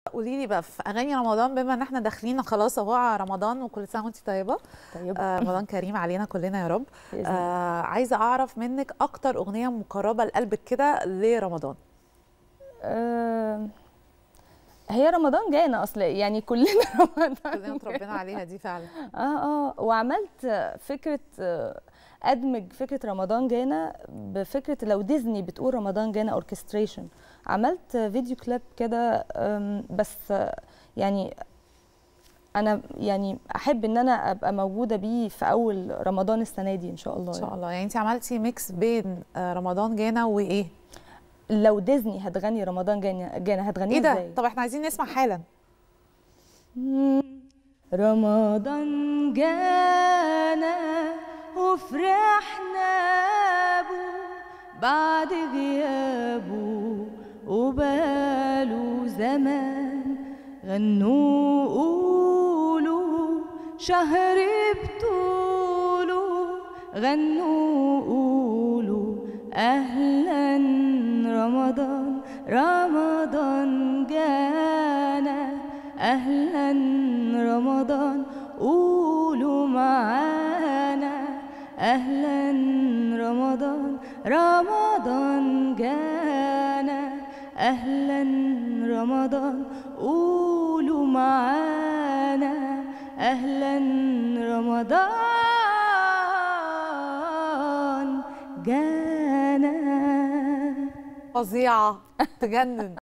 قولي لي بقى في اغاني رمضان بما ان احنا داخلين خلاص اهو على رمضان وكل سنه وانت طيبه طيب آه رمضان كريم علينا كلنا يا رب بإذن الله. آه عايزه اعرف منك اكتر اغنيه مقربه لقلبك كده لرمضان آه هي رمضان جانا اصلا يعني كلنا رمضان كلنا اتربينا عليها دي فعلا اه اه وعملت فكره آه، ادمج فكره رمضان جانا بفكره لو ديزني بتقول رمضان جانا اوركستريشن عملت فيديو كليب كده آم، بس آه، يعني انا يعني احب ان انا ابقى موجوده بيه في اول رمضان السنه دي ان شاء الله ان شاء الله يعني انت عملتي ميكس بين آه رمضان جانا وايه يعني. لو ديزني هتغني رمضان جانا جانا هتغنيه ايه ده ازاي طب احنا عايزين نسمع حالا رمضان جانا وفرحنا بو بعد غيابه وباله زمان غنوا قولوا شهر بطوله غنوا قولوا أهلا رمضان رمضان جانا أهلا رمضان قولوا معانا أهلا رمضان رمضان جانا أهلا رمضان قولوا معانا أهلا رمضان جانا فظيعه تجنن